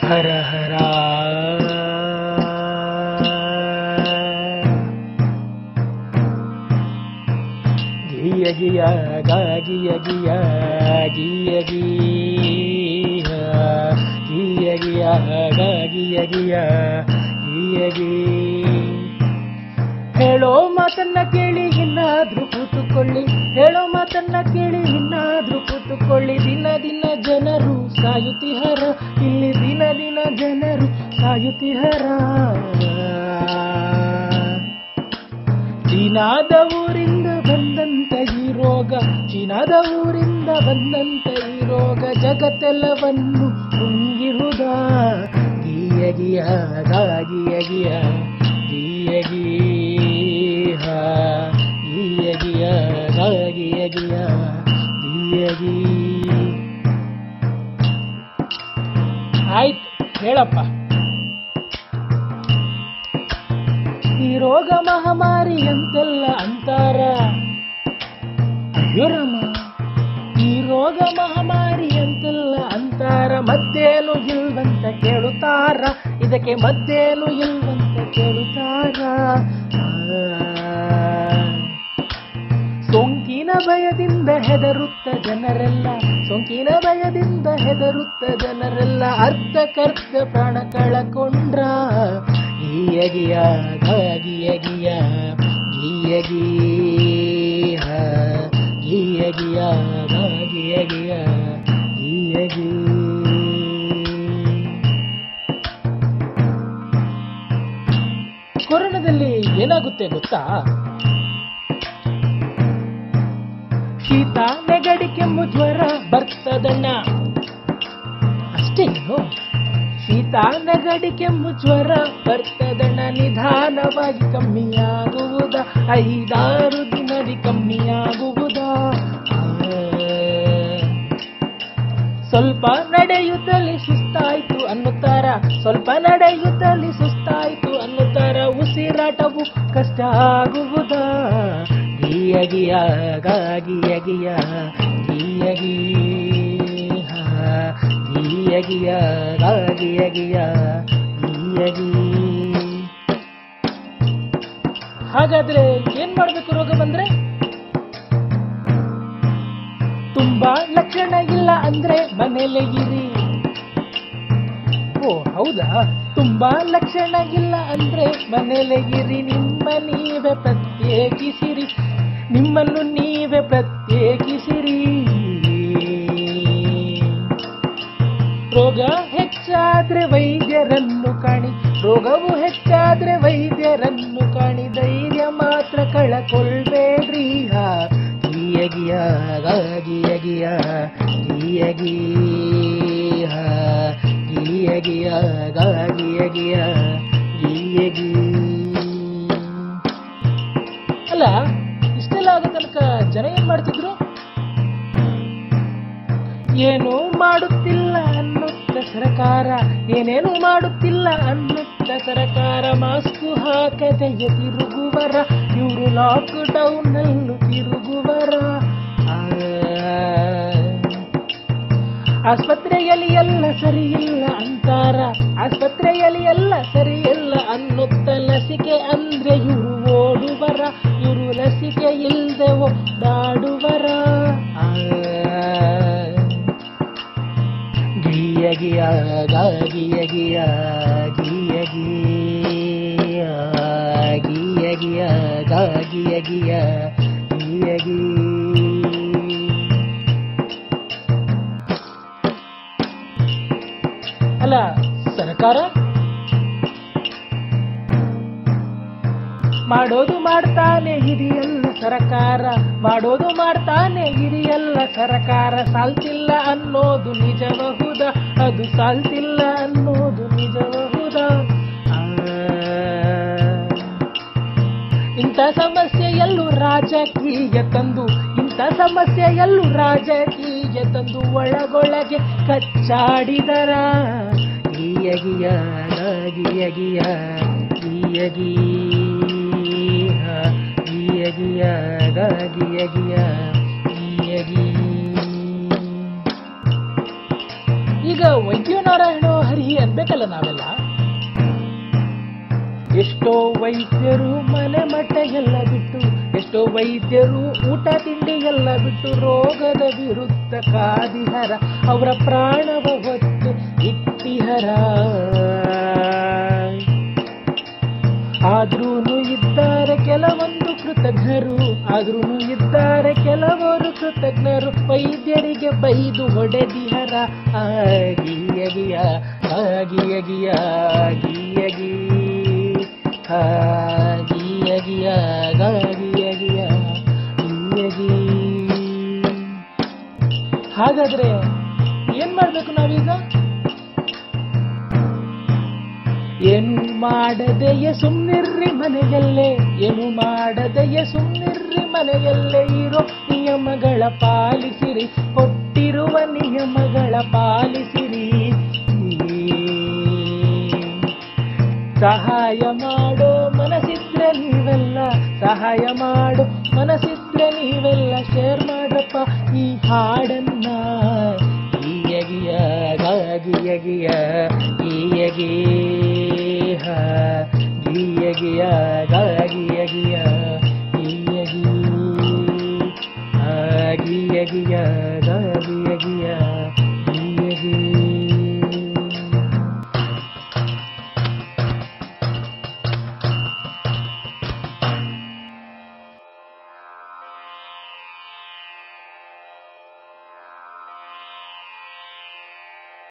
ಹರ ಹರ ಗಿಯ ಗಿಯ ಗಾ ಗಿಯ ಗಿಯ ಗಿಯ ಗಿಯ ಗಿಯ ಗಿಯ ಗಾ ಗಿಯ ಗಿಯ ಗಿಯ ಗಿ ಹೇಳೋ ಮಾತನ್ನ ಕೇಳಿ ಇನ್ನಾದ್ರೂ ಕೂತುಕೊಳ್ಳಿ ಹೇಳೋ ಮಾತನ್ನ ಕೇಳಿ ಇನ್ನಾದ್ರೂ ಕೂತುಕೊಳ್ಳಿ ದಿನ ದಿನ ಜನರು ಸಾಯುತ್ತಿಹರ ಇಲ್ಲಿ ದಿನ ದಿನ ಜನರು ಸಾಯುತ್ತಿಹರ ಚೀನಾದ ಊರಿಂದ ಬಂದಂತ ಈ ರೋಗ ಚೀನಾದ ಊರಿಂದ ಬಂದಂತ ಈ ರೋಗ ಜಗತ್ತೆಲ್ಲವನ್ನು ತುಂಗಿರುವುದ ಗಿಯ ಗಿಯ ಗಾ ಗಿಯ ಗಿಯ ಗಿಯ ಗೀಹ ಗಿಯ ಗಿಯ ಗಾ ಗಿಯ ಗಿಯ ಗಿಯ ಗೀ ಆಯ್ತು ಹೇಳಪ್ಪ ಈ ರೋಗ ಮಹಾಮಾರಿ ಅಂತೆಲ್ಲ ಅಂತಾರ ಅಯ್ಯೋ ರಾಮ ಈ ರೋಗ ಮಹಾಮಾರಿ ಅಂತೆಲ್ಲ ಅಂತಾರ ಮತ್ತೇನು ಇಲ್ವಂತ ಕೇಳುತ್ತಾರ ಇದಕ್ಕೆ ಮತ್ತೇನು ಇಲ್ವಂತ ಕೇಳುತ್ತಾರ ಆ. ಸೋಂಕಿನ ಭಯದಿಂದ ಹೆದರುತ್ತ ಜನರೆಲ್ಲ ಸೋಂಕಿನ ಭಯದಿಂದ ಹೆದರುತ್ತ ಜನರೆಲ್ಲ ಅರ್ಧಕರ್ಧ ಪ್ರಾಣ ಕಳಕೊಂಡ್ರ ಗೀಯ ಗಿಯ ಗಿಯ ಗಿಯ ಗಿಯ ಗೀಹ ಗಿಯ ಗಿಯ ಗಿಯ ಗಿಯ ಗಿಯ ಗೀ ಕೊರೋನಾದಲ್ಲಿ ಏನಾಗುತ್ತೆ ಗೊತ್ತಾ ಶೀತ ನೆಗಡಿ ಕೆಮ್ಮು ಜ್ವರ ಬರ್ತದಣ್ಣ ಅಷ್ಟೇನು ಶೀತ ನೆಗಡಿ ಕೆಮ್ಮು ಜ್ವರ ಬರ್ತದಣ್ಣ ನಿಧಾನವಾಗಿ ಕಮ್ಮಿಯಾಗುವುದ ಐದಾರು ದಿನದಿ ಕಮ್ಮಿಯಾಗುವುದ ಆ. ಸ್ವಲ್ಪ ನಡೆಯುತ್ತಲೇ ಸುಸ್ತಾಯ್ತು ಅನ್ನುತ್ತಾರ ಸ್ವಲ್ಪ ನಡೆಯುತ್ತಲೇ ಸುಸ್ತಾಯ್ತು ಅನ್ನುತ್ತಾರ ಉಸಿರಾಟವು ಕಷ್ಟ ಆಗುವುದ ಗಿಯ ಗಿಯ ಗಾ ಗಿಯ ಗಿಯ ಗಿಯ ಗೀಹ ಗಿಯ ಗಿಯ ಗಾ ಗಿಯ ಗಿಯ ಗಿಯ ಗೀ ಹಾಗಾದ್ರೆ ಏನ್ ಮಾಡ್ಬೇಕು ರೋಗ ಬಂದ್ರೆ ತುಂಬಾ ಲಕ್ಷಣ ಇಲ್ಲ ಅಂದ್ರೆ ಮನೇಲೆ ಇರಿ ಓ ಹೌದಾ ತುಂಬಾ ಲಕ್ಷಣ ಇಲ್ಲ ಅಂದ್ರೆ ಮನೇಲೆ ಇರಿ ನಿಮ್ಮ ನೀವೇ ಪ್ರತ್ಯೇಕಿಸಿರಿ ನಿಮ್ಮನ್ನು ನೀವೇ ಪ್ರತ್ಯೇಕಿಸಿರಿ ರೋಗ ಹೆಚ್ಚಾದ್ರೆ ವೈದ್ಯರನ್ನು ಕಾಣಿ ರೋಗವು ಹೆಚ್ಚಾದ್ರೆ ವೈದ್ಯರನ್ನು ಕಾಣಿ ಧೈರ್ಯ ಮಾತ್ರ ಕಳಕೊಳ್ಬೇಡ್ರಿ ಹಾ ಗಿಯ ಗಿಯ ಗಾ ಗಿಯ ಗಿಯ ಗಿಯ ಗೀಹ ಗಿಯ ಗಿಯ ಗಾ ಗಿಯ ಗಿಯ ಗಿಯ ಗೀ ಅಲ್ಲ ಇಷ್ಟೆಲ್ಲ ಆಗೋ ತನಕ ಜನ ಏನ್ ಮಾಡ್ತಿದ್ರು ಏನೂ ಮಾಡುತ್ತಿಲ್ಲ ಅನ್ನುತ್ತ ಸರಕಾರ ಏನೇನು ಮಾಡುತ್ತಿಲ್ಲ ಅನ್ನುತ್ತ ಸರಕಾರ ಮಾಸ್ಕು ಹಾಕದೆಯ ತಿರುಗುವರ ಇವರು ಲಾಕ್ ಡೌನ್ ನಲ್ಲೂ ತಿರುಗುವರ ಆ. ಆಸ್ಪತ್ರೆಯಲ್ಲಿ ಎಲ್ಲ ಸರಿ ಇಲ್ಲ ಅಂತಾರ ಆಸ್ಪತ್ರೆಯಲ್ಲಿ ಎಲ್ಲ ಸರಿ ಇಲ್ಲ ಅನ್ನುತ್ತ ಲಸಿಕೆ ಅಂದ್ರೆ ಇವರು ಓಡುವರ ಇವರು ಲಸಿಕೆ ಇಲ್ದೆ ಓಡಾಡುವರ ಆ. ಗಿಯ ಗಿಯ ಗಾ ಗಿಯ ಗಿಯ ಗಿಯ ಗಿಯ ಗಿಯ ಗಿಯ ಗಾ ಗಿಯ ಗಿಯ ಗಿಯ ಗೀ ಅಲ್ಲ ಸರ್ಕಾರ ಮಾಡೋದು ಮಾಡ್ತಾನೆ ಹಿರಿಯಲ್ಲ ಸರಕಾರ ಮಾಡೋದು ಮಾಡ್ತಾನೆ ಹಿರಿಯಲ್ಲ ಸರಕಾರ ಸಾಲ್ತಿಲ್ಲ ಅನ್ನೋದು ನಿಜಬಹುದ ಅದು ಸಾಲ್ತಿಲ್ಲ ಅನ್ನೋದು ನಿಜಬಹುದ ಆ. ಇಂಥ ಸಮಸ್ಯೆಯಲ್ಲೂ ರಾಜಕೀಯ ತಂದು ಇಂಥ ಸಮಸ್ಯೆಯಲ್ಲೂ ರಾಜಕೀಯ ತಂದು ಒಳಗೊಳಗೆ ಕಚ್ಚಾಡಿದರ ಗಿಯ ಗಿಯ ಗಾ ಗಿಯ ಗಿಯ ಗಿಯ ಗೀಹ ಗಿಯ ಗಿಯ ಗಾ ಗಿಯ ಗಿಯ ಗಿಯ ಗೀ ಈಗ ವೈದ್ಯನಾರಾಯಣ ಹರಿ ಅನ್ಬೇಕಲ್ಲ ನಾವೆಲ್ಲ ಎಷ್ಟೋ ವೈದ್ಯರು ಮನೆ ಮಠ ಎಲ್ಲ ಬಿಟ್ಟು ಎಷ್ಟೋ ವೈದ್ಯರು ಊಟ ತಿಂಡಿ ಎಲ್ಲ ಬಿಟ್ಟು ರೋಗದ ವಿರುದ್ಧ ಕಾದಿಹರ ಅವರ ಪ್ರಾಣವ ಹೊತ್ತು ಇಟ್ಟಿಹರ ಆದ್ರೂನು ಇದ್ದಾರೆ ಕೆಲವೊಂದು ಕೃತಜ್ಞರು ಆದ್ರೂನು ಇದ್ದಾರೆ ಕೆಲವರು ಕೃತಜ್ಞರು ವೈದ್ಯರಿಗೆ ಬೈದು ಹೊಡೆದಿಹರ ಆಗಿಯಗಿಯ ಆಗಿಯಗಿಯ ಆಗಿಯಗಿ ಆಗಿಯಗಿಯ ಆಗಿಯಗಿಯ ಆಗಿಯಗಿ ಹಾಗಾದ್ರೆ ಏನ್ ಮಾಡ್ಬೇಕು ನಾವೀಗ ಏನು ಮಾಡದೆಯ ಸುಮ್ನಿರ್ರಿ ಮನೆಯಲ್ಲೇ ಏನು ಮಾಡದೆಯ ಸುಮ್ನಿರ್ರಿ ಮನೆಯಲ್ಲೇ ಇರೋ ನಿಯಮಗಳ ಪಾಲಿಸಿರಿ ಕೊಟ್ಟಿರುವ ನಿಯಮಗಳ ಪಾಲಿಸಿರಿ ಸಹಾಯ ಮಾಡೋ ಮನಸ್ಸಿದ್ರೆ ನೀವೆಲ್ಲ ಸಹಾಯ ಮಾಡೋ ಮನಸ್ಸಿದ್ರೆ ನೀವೆಲ್ಲ ಶೇರ್ ಮಾಡ್ರಪ್ಪ ಈ ಹಾಡನ್ನ ಈಯಗಿಯ ಗಾಗಿಯಗಿಯ ಈಯಗಿ ಹ ಗೀಯಗಿಯ ಗ